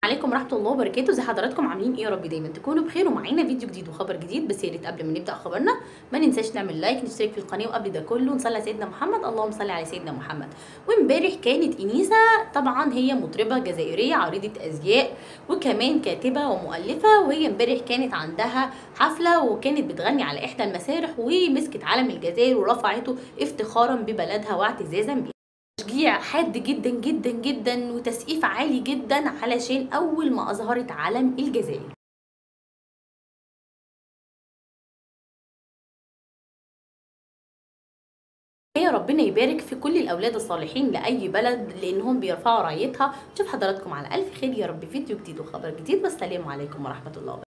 عليكم ورحمه الله وبركاته زي حضراتكم عاملين ايه يا رب دايما تكونوا بخير ومعانا فيديو جديد وخبر جديد بس يا ريت قبل ما نبدا خبرنا ما ننساش نعمل لايك نشترك في القناه وقبل ده كله نصلي على سيدنا محمد اللهم صل على سيدنا محمد وامبارح كانت انيسه طبعا هي مطربه جزائريه عارضه ازياء وكمان كاتبه ومؤلفه وهي امبارح كانت عندها حفله وكانت بتغني على احدى المسارح ومسكت علم الجزائر ورفعته افتخارا ببلدها واعتزازا بها تشجيع حاد جدا جدا جدا وتسقيف عالي جدا علشان اول ما اظهرت علم الجزائر يا ربنا يبارك في كل الاولاد الصالحين لاي بلد لانهم بيرفعوا رايتها نشوف حضراتكم على الف خير يا رب فيديو جديد وخبر جديد والسلام عليكم ورحمه الله وبركاته